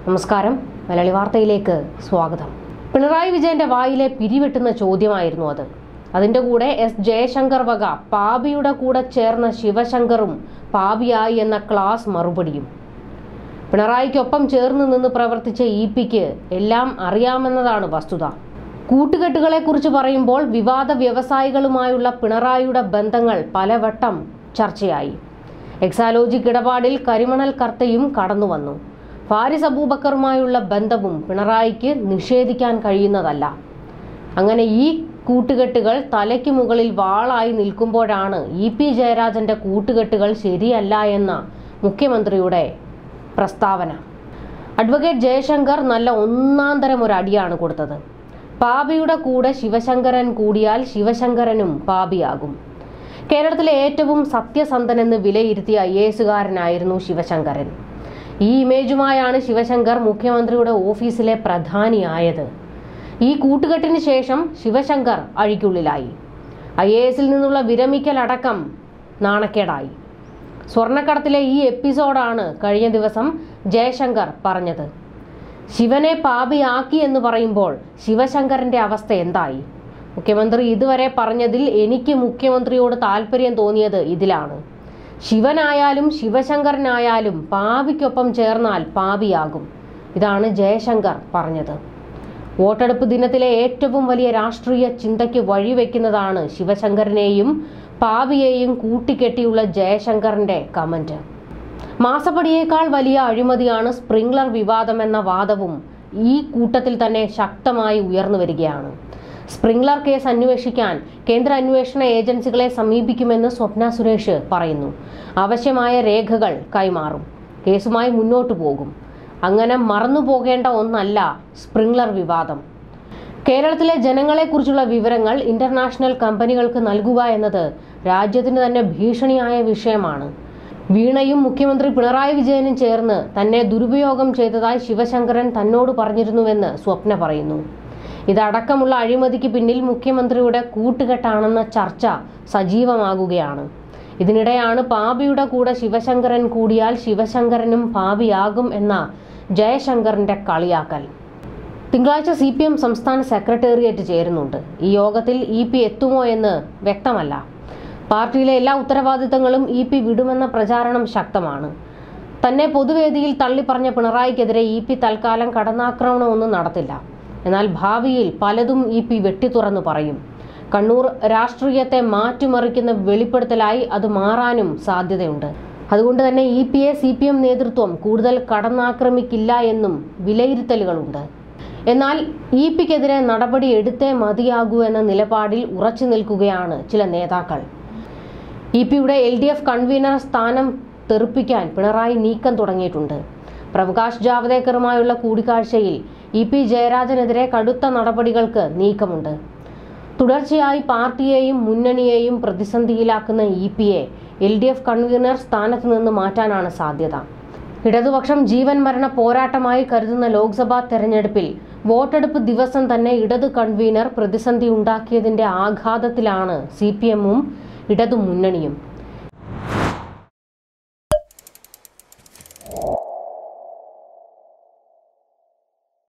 നമസ്കാരം മലയാളി വാർത്തയിലേക്ക് സ്വാഗതം പിണറായി വിജയന്റെ വായിലെ പിരിവെട്ടുന്ന ചോദ്യമായിരുന്നു അത് അതിന്റെ കൂടെ എസ് ജയശങ്കർ വക പാപിയുടെ കൂടെ ചേർന്ന ശിവശങ്കറും പാപിയായി എന്ന ക്ലാസ് മറുപടിയും പിണറായിക്കൊപ്പം ചേർന്ന് നിന്ന് പ്രവർത്തിച്ച ഇ പിക്ക് എല്ലാം അറിയാമെന്നതാണ് വസ്തുത കൂട്ടുകെട്ടുകളെക്കുറിച്ച് പറയുമ്പോൾ വിവാദ വ്യവസായികളുമായുള്ള പിണറായിയുടെ ബന്ധങ്ങൾ പലവട്ടം ചർച്ചയായി എക്സാലോജിക് ഇടപാടിൽ കരിമണൽ കർത്തയും കടന്നു വന്നു ഫാരിസ് അബൂബക്കറുമായുള്ള ബന്ധവും പിണറായിക്ക് നിഷേധിക്കാൻ കഴിയുന്നതല്ല അങ്ങനെ ഈ കൂട്ടുകെട്ടുകൾ തലയ്ക്ക് മുകളിൽ വാളായി നിൽക്കുമ്പോഴാണ് ഇ പി ജയരാജന്റെ കൂട്ടുകെട്ടുകൾ ശരിയല്ല എന്ന മുഖ്യമന്ത്രിയുടെ പ്രസ്താവന അഡ്വക്കേറ്റ് ജയശങ്കർ നല്ല ഒന്നാം തരം ഒരു അടിയാണ് കൊടുത്തത് പാപിയുടെ കൂടെ ശിവശങ്കരൻ കൂടിയാൽ ശിവശങ്കരനും പാപിയാകും കേരളത്തിലെ ഏറ്റവും സത്യസന്ധനെന്ന് വിലയിരുത്തിയ ഐ എ എസുകാരനായിരുന്നു ശിവശങ്കരൻ ഈ ഇമേജുമായാണ് ശിവശങ്കർ മുഖ്യമന്ത്രിയുടെ ഓഫീസിലെ പ്രധാനിയായത് ഈ കൂട്ടുകെട്ടിന് ശേഷം ശിവശങ്കർ അഴിക്കുള്ളിലായി ഐ എ എസിൽ നിന്നുള്ള വിരമിക്കലടക്കം നാണക്കേടായി സ്വർണ്ണക്കടത്തിലെ ഈ എപ്പിസോഡാണ് കഴിഞ്ഞ ദിവസം ജയശങ്കർ പറഞ്ഞത് ശിവനെ പാപിയാക്കി എന്ന് പറയുമ്പോൾ ശിവശങ്കരന്റെ അവസ്ഥ എന്തായി മുഖ്യമന്ത്രി ഇതുവരെ പറഞ്ഞതിൽ എനിക്ക് മുഖ്യമന്ത്രിയോട് താല്പര്യം തോന്നിയത് ഇതിലാണ് ശിവനായാലും ശിവശങ്കരനായാലും പാപിക്കൊപ്പം ചേർന്നാൽ പാപിയാകും ഇതാണ് ജയശങ്കർ പറഞ്ഞത് വോട്ടെടുപ്പ് ദിനത്തിലെ ഏറ്റവും വലിയ രാഷ്ട്രീയ ചിന്തയ്ക്ക് വഴിവെക്കുന്നതാണ് ശിവശങ്കരനെയും പാപിയെയും കൂട്ടിക്കെട്ടിയുള്ള ജയശങ്കറിന്റെ കമന്റ് മാസപ്പടിയേക്കാൾ വലിയ അഴിമതിയാണ് സ്പ്രിംഗ്ലർ വിവാദം എന്ന വാദവും ഈ കൂട്ടത്തിൽ തന്നെ ശക്തമായി ഉയർന്നു വരികയാണ് സ്പ്രിംഗ്ലർ കേസ് അന്വേഷിക്കാൻ കേന്ദ്ര അന്വേഷണ ഏജൻസികളെ സമീപിക്കുമെന്ന് സ്വപ്ന സുരേഷ് പറയുന്നു ആവശ്യമായ രേഖകൾ കൈമാറും കേസുമായി മുന്നോട്ടു പോകും അങ്ങനെ മറന്നു പോകേണ്ട ഒന്നല്ല സ്പ്രിംഗ്ലർ വിവാദം കേരളത്തിലെ ജനങ്ങളെക്കുറിച്ചുള്ള വിവരങ്ങൾ ഇന്റർനാഷണൽ കമ്പനികൾക്ക് നൽകുക എന്നത് രാജ്യത്തിന് തന്നെ ഭീഷണിയായ വിഷയമാണ് വീണയും മുഖ്യമന്ത്രി പിണറായി വിജയനും ചേർന്ന് തന്നെ ദുരുപയോഗം ചെയ്തതായി ശിവശങ്കരൻ തന്നോട് പറഞ്ഞിരുന്നുവെന്ന് സ്വപ്ന പറയുന്നു ഇതടക്കമുള്ള അഴിമതിക്ക് പിന്നിൽ മുഖ്യമന്ത്രിയുടെ കൂട്ടുകെട്ടാണെന്ന ചർച്ച സജീവമാകുകയാണ് ഇതിനിടെയാണ് പാപിയുടെ കൂടെ ശിവശങ്കരൻ കൂടിയാൽ ശിവശങ്കരനും പാപിയാകും എന്ന ജയശങ്കറിന്റെ കളിയാക്കൽ തിങ്കളാഴ്ച സി പി എം സംസ്ഥാന സെക്രട്ടേറിയറ്റ് ചേരുന്നുണ്ട് ഈ യോഗത്തിൽ ഇ പി എത്തുമോ എന്ന് വ്യക്തമല്ല പാർട്ടിയിലെ എല്ലാ ഉത്തരവാദിത്തങ്ങളും ഇ പി വിടുമെന്ന പ്രചാരണം ശക്തമാണ് തന്നെ പൊതുവേദിയിൽ തള്ളിപ്പറഞ്ഞ പിണറായിക്കെതിരെ ഇ പി തൽക്കാലം കടന്നാക്രമണമൊന്നും നടത്തില്ല എന്നാൽ ഭാവിയിൽ പലതും ഇ പി വെട്ടിത്തുറന്നു പറയും കണ്ണൂർ രാഷ്ട്രീയത്തെ മാറ്റിമറിക്കുന്ന വെളിപ്പെടുത്തലായി അത് മാറാനും സാധ്യതയുണ്ട് അതുകൊണ്ട് തന്നെ ഇ പിയെ സി പി എം നേതൃത്വം കൂടുതൽ കടന്നാക്രമിക്കില്ല എന്നും വിലയിരുത്തലുകളുണ്ട് എന്നാൽ ഇ പിക്കെതിരെ നടപടി എടുത്തേ മതിയാകൂ എന്ന നിലപാടിൽ ഉറച്ചു നിൽക്കുകയാണ് ചില നേതാക്കൾ ഇ പിയുടെ എൽ ഡി എഫ് കൺവീനർ സ്ഥാനം തെറിപ്പിക്കാൻ പിണറായി നീക്കം തുടങ്ങിയിട്ടുണ്ട് പ്രകാശ് ജാവദേക്കറുമായുള്ള കൂടിക്കാഴ്ചയിൽ ഇ പി ജയരാജനെതിരെ കടുത്ത നടപടികൾക്ക് നീക്കമുണ്ട് തുടർച്ചയായി പാർട്ടിയെയും മുന്നണിയെയും പ്രതിസന്ധിയിലാക്കുന്ന ഇ പിയെ എൽ ഡി എഫ് കൺവീനർ സ്ഥാനത്ത് നിന്ന് മാറ്റാനാണ് സാധ്യത ഇടതുപക്ഷം ജീവൻ മരണ പോരാട്ടമായി കരുതുന്ന ലോക്സഭാ തെരഞ്ഞെടുപ്പിൽ വോട്ടെടുപ്പ് ദിവസം തന്നെ ഇടതു കൺവീനർ പ്രതിസന്ധി ഉണ്ടാക്കിയതിന്റെ ആഘാതത്തിലാണ് സി പി എമ്മും ഇടതു മുന്നണിയും